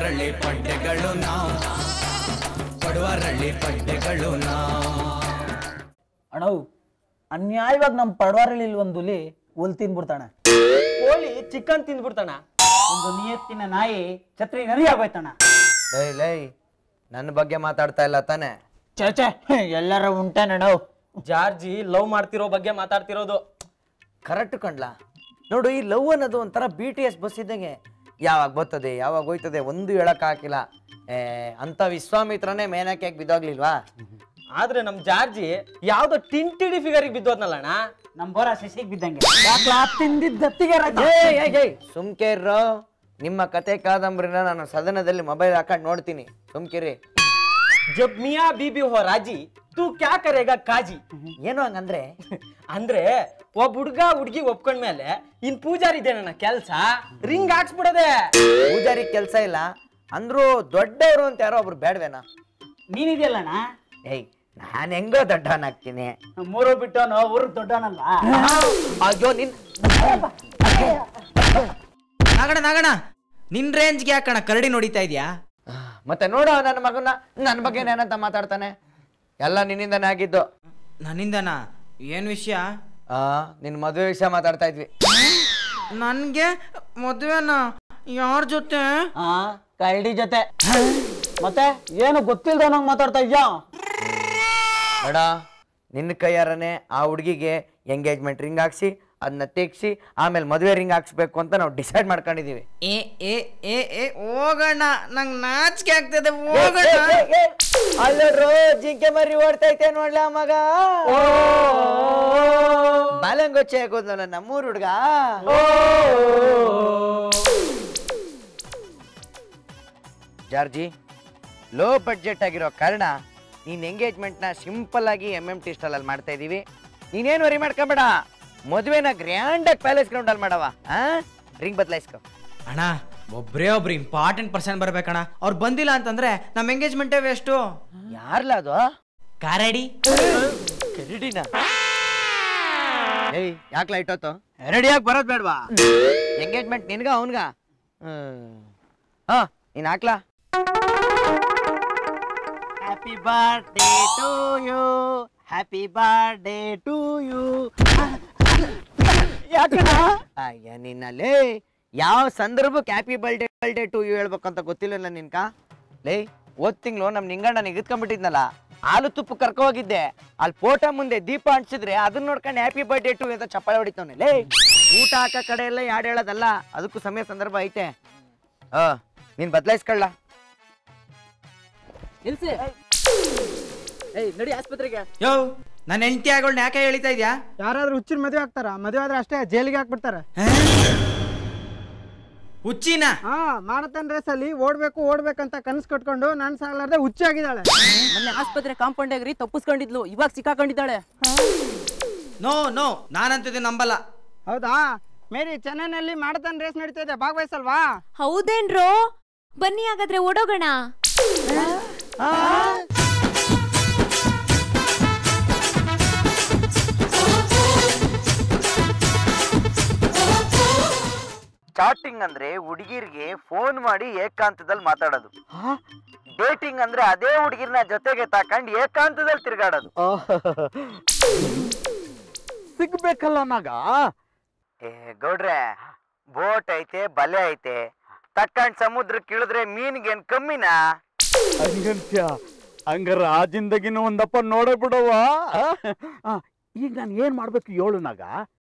ಬಡವರಳ್ಳಿ ಪಡ್ಡೆಗಳು ನಾವು ಬಡವರಳ್ಳಿ ಪಡ್ಡೆಗಳು ನಾವು ಅಣ್ಣವು ಅನ್ಯಾಯವಾಗಿ ನಮ್ಮ ಪಡವಾರಲ್ಲಿ ಒಂದು ಹುಲಿ ಹುಲ್ ತಿನ್ಬಿಡ್ತಾಣ ಕೋಳಿ ಚಿಕನ್ ತಿಂದ್ಬಿಡ್ತಾನ ಒಂದು ನಿಯತ್ತಿನ ನಾಯಿ ಛತ್ರಿ ನರಿ ಆಗೋಯ್ತಣ್ಣ ಲೈ ಲೈ ನನ್ನ ಬಗ್ಗೆ ಮಾತಾಡ್ತಾ ಇಲ್ಲ ತಾನೆ ಚೇ ಚೇ ಎಲ್ಲರ ಉಂಟೇನಣ್ಣವು ಜಾರ್ಜಿ ಲವ್ ಮಾಡ್ತಿರೋ ಬಗ್ಗೆ ಮಾತಾಡ್ತಿರೋದು ಕರೆಕ್ಟ್ ಕಂಡ್ಲಾ ನೋಡು ಈ ಲವ್ ಅನ್ನೋದು ಒಂಥರ ಬಿ ಟಿ ಎಸ್ ಬಸ್ ಇದ್ದಂಗೆ ಯಾವಾಗ ಬರ್ತದೆ ಯಾವಾಗ ಹೋಯ್ತದೆ ಒಂದು ಹೇಳಕ್ ಹಾಕಿಲ್ಲ ಏ ಅಂತ ವಿಶ್ವಾಮಿತ್ರನೇ ಮೇನಕ್ಕೆ ಬಿದ್ದೋಗ್ಲಿಲ್ವಾ ಆದ್ರೆ ನಮ್ ಜಾರ್ಜಿ ಯಾವ್ದೋ ಟಿಂಟಿಡಿ ಫಿಗರಿಗೆ ಬಿದ್ದೋದ್ನಲ್ಲಣ್ಣ ನಮ್ಮ ಬೋರ ಸಸಿಗೆ ಬಿದ್ದಂಗೆ ಯಾಕ್ಲಾ ತಿಂದಿದ್ದತ್ತಿಗೆ ಸುಮ್ಕೆ ಇರ್ರೋ ನಿಮ್ಮ ಕತೆ ಕಾದಂಬರಿನ ನಾನು ಸದನದಲ್ಲಿ ಮೊಬೈಲ್ ಹಾಕೊಂಡು ನೋಡ್ತೀನಿ ಸುಮ್ಕಿರಿ ಜಬ್ ಮಿಯಾ ಬೀಬಿ ಹೋ ರಾಜಿ ತೂ ಕ್ಯಾ ಕರೆಗ ಕಾಜಿ ಏನು ಹಂಗಂದ್ರೆ ಅಂದ್ರೆ ಒಬ್ಬ ಹುಡ್ಗ ಹುಡ್ಗಿ ಒಪ್ಕೊಂಡ್ಮೇಲೆ ಇನ್ ಪೂಜಾರಿ ಇದೇನಣ್ಣ ಕೆಲ್ಸ ರಿಂಗ್ ಹಾಕ್ಸ್ಬಿಡದೆ ಪೂಜಾರಿ ಕೆಲಸ ಇಲ್ಲ ಅಂದ್ರೂ ದೊಡ್ಡವರು ಅಂತ ಯಾರೋ ಒಬ್ರು ಬೇಡವೇನಾ ನೀನಿದೆಯಲ್ಲಣ್ಣ ಏಯ್ ನಾನು ಹೆಂಗೋ ದೊಡ್ಡವನಾಗ್ತೀನಿ ಮೂರು ಬಿಟ್ಟವನು ಊರಿಗೆ ದೊಡ್ಡವನಲ್ಲ ಅಯ್ಯೋ ನಿನ್ ನಾಗಣ ನಾಗಣ ನಿನ್ ರೇಂಜ್ಗೆ ಯಾಕಣ ಕರಡಿ ನೋಡಿತಾ ಇದೀಯಾ ಮತ್ತೆ ನೋಡು ನನ್ನ ಮಗನ ನನ್ನ ಬಗ್ಗೆ ಏನಂತ ಮಾತಾಡ್ತಾನೆ ಎಲ್ಲ ನಿನ್ನಿಂದನೇ ಆಗಿದ್ದು ನನ್ನಿಂದನಾ ಏನ್ ವಿಷಯ ಆ ನಿನ್ ಮದುವೆ ವಿಷಯ ಮಾತಾಡ್ತಾ ಇದ್ವಿ ನನ್ಗೆ ಮದ್ವೆನಾ ಯಾರ ಜೊತೆ ಹಾ ಕರಡಿ ಜೊತೆ ಮತ್ತೆ ಏನು ಗೊತ್ತಿಲ್ದವನಂಗ್ ಮಾತಾಡ್ತಾ ಇದ್ಯಾ ಬೇಡ ನಿನ್ನ ಕೈಯಾರನೆ ಆ ಹುಡುಗಿಗೆ ಎಂಗೇಜ್ಮೆಂಟ್ ರಿಂಗ್ ಹಾಕ್ಸಿ ಅದನ್ನ ತೆಗ್ಸಿ ಆಮೇಲೆ ಮದುವೆ ರಿಂಗ್ ಹಾಕ್ಸ್ಬೇಕು ಅಂತ ನಾವು ಡಿಸೈಡ್ ಮಾಡ್ಕೊಂಡಿದೀವಿ ಏ ಏ ಏ ಏ ಹೋಗಣ್ಣ ನಂಗ್ ನಾಚಿಕೆ ಆಗ್ತದೆ ಹೋಗಣ್ಣ ಅಲ್ಲೋ ಜಿಂಕೆ ಮರಿ ಓಡ್ತೈತೆ ನೋಡ್ಲ ಮಗ ಬಾಲಂಗೊಚ್ಚೆ ಹಾಕೋದ್ನಲ್ಲ ನಮ್ಮೂರ್ ಹುಡ್ಗ ಜಾರ್ಜಿ ಲೋ ಬಡ್ಜೆಟ್ ಆಗಿರೋ ಕಾರಣ ನೀನ್ ಎಂಗೇಜ್ಮೆಂಟ್ ನ ಸಿಂಪಲ್ ಆಗಿ ಎಂ ಎಂ ಟಿ ಸ್ಟಾಲ್ ಅಲ್ಲಿ ಮಾಡ್ತಾ ಇದೀವಿ ನೀನೇನು ವರಿ ಮಾಡ್ಕೊಂಬೇಡ ಮದುವೆನ ಗ್ರ್ಯಾಂಡ್ ಆಗಿ ಪ್ಯಾಲೇಸ್ ಗ್ರೌಂಡ್ ಅಲ್ಲಿ ಮಾಡವ ಆ ರಿಂಗ್ ಬದಲಾಯಿಸ್ಕೊ ಅಣ್ಣ ಒಬ್ರೇ ಒಬ್ರು ಇಂಪಾರ್ಟೆಂಟ್ ಪರ್ಸನ್ ಬರ್ಬೇಕಣ್ಣ ಅವ್ರು ಬಂದಿಲ್ಲ ಅಂತಂದ್ರೆ ನಮ್ ಎಂಗೇಜ್ಮೆಂಟೇ ವೇಸ್ಟು ಯಾರ್ಲ ಅದು ಕಾರಡಿ ಕರಡಿನ ಏಯ್ ಯಾಕ್ಲ ಇಟ್ಟೋತು ರೆಡಿಯಾಗಿ ಬರೋದ್ ಬೇಡವಾ ಎಂಗೇಜ್ಮೆಂಟ್ ನಿನ್ಗ ಅವನ್ಗ ಹಾ ನೀನ್ ಹಾಕ್ಲಾ happy birthday to you happy birthday to you ಯಾಕಣ್ಣ ಅಯ್ಯ ನಿನ್ನಲ್ಲಿ ಯಾವ ಸಂದರ್ಭಕ್ಕೆ happy birthday birthday to you ಹೇಳ್ಬೇಕಂತ ಗೊತ್ತಿಲ್ಲ ನಿನ್ಕ ಲೇ ಓದ್ ತಿಂಗಳು ನಮ್ ನಿಂಗಣ್ಣ ನಿಗದ್ಕೊಂಡ್ಬಿಟ್ಟಿದ್ನಲ್ಲ ಹಾಲು ತುಪ್ಪ ಕರ್ಕೊ ಹೋಗಿದ್ದೆ ಅಲ್ಲಿ ಫೋಟೋ ಮುಂದೆ ದೀಪ ಅಂಟಿಸಿದ್ರೆ ಅದನ್ನ ನೋಡ್ಕೊಂಡು ಹ್ಯಾಪಿ ಬರ್ಡೇ ಟು ಅಂತ ಚಪ್ಪಾಳೆ ಹೊಡಿತವನೆ ಲೇ ಊಟ ಹಾಕೋ ಕಡೆ ಎಲ್ಲ ಯಾಡ್ ಹೇಳೋದಲ್ಲ ಅದಕ್ಕೂ ಸಮಯ ಸಂದರ್ಭ ಐತೆ ಹ ನೀನ್ ಬದಲಾಯಿಸ್ಕೊಳ್ಳ ನಿಲ್ಸಿ ಏಯ್ ನಡಿ ಆಸ್ಪತ್ರೆಗೆ ಯೋ ನನ್ನ ಹೆಂಡತಿ ಆಗೋಳ್ನ ಯಾಕೆ ಹೇಳಿತಾ ಇದ್ಯಾ ಯಾರಾದ್ರೂ ಹುಚ್ಚಿನ ಮದುವೆ ಆಗ್ತಾರ ಮದುವೆ ಆದ್ರೆ ಅಷ್ಟೇ ಜೈಲಿಗೆ ಹಾಕ್ಬಿಡ್ತಾರೆ ಹುಚ್ಚಿನ ಹಾ ಮಾರಥಾನ್ ರೇಸ್ ಅಲ್ಲಿ ಓಡ್ಬೇಕು ಓಡ್ಬೇಕಂತ ಕನ್ಸ್ ಕಟ್ಕೊಂಡು ನನ್ ಸಾಗಲಾರ್ದೆ ಹುಚ್ಚಾಗಿದ್ದಾಳೆ ಮೊನ್ನೆ ಆಸ್ಪತ್ರೆ ಕಾಂಪೌಂಡ್ ರೀ ತಪ್ಪಿಸ್ಕೊಂಡಿದ್ಲು ಇವಾಗ ಸಿಕ್ಕಾಕೊಂಡಿದ್ದಾಳೆ ನೋ ನೋ ನಾನಂತದ್ದು ನಂಬಲ್ಲ ಹೌದಾ ಮೇರಿ ಚೆನ್ನೈನಲ್ಲಿ ಮಾರಥಾನ್ ರೇಸ್ ನಡೀತಾ ಇದೆ ಭಾಗವಹಿಸಲ್ವಾ ಹೌದೇನ್ರೋ ಬನ್ನಿ ಹಾಗಾದ್ರೆ ಓಡೋಗೋಣ ಚಾಟಿಂಗ್ ಅಂದ್ರೆ ಹುಡುಗಿರ್ಗೆ ಫೋನ್ ಮಾಡಿ ಏಕಾಂತದಲ್ಲಿ ಮಾತಾಡೋದು ಡೇಟಿಂಗ್ ಅಂದ್ರೆ ಅದೇ ಹುಡುಗಿರ್ನ ಜೊತೆಗೆ ತಕೊಂಡ್ ಏಕಾಂತದಲ್ಲಿ ತಿರ್ಗಾಡೋದು ಸಿಗ್ಬೇಕಲ್ಲ ಮಗ ಏ ಗೌಡ್ರೆ ಬೋಟ್ ಐತೆ ಬಲೆ ಐತೆ ತಕ್ಕಂಡ್ ಸಮುದ್ರಕ್ಕೆ ಇಳಿದ್ರೆ ಮೀನ್ಗೇನ್ ಕಮ್ಮಿನಾ ಹಂಗಂತ್ಯ ಹಂಗಾರ ಆ ಜಿಂದಗಿನ ಒಂದಪ್ಪ ನೋಡೇ ಬಿಡವ ಈಗ ನಾನು ಏನ್ ಮಾಡ್ಬೇಕು ಹೇಳು ನಾಗ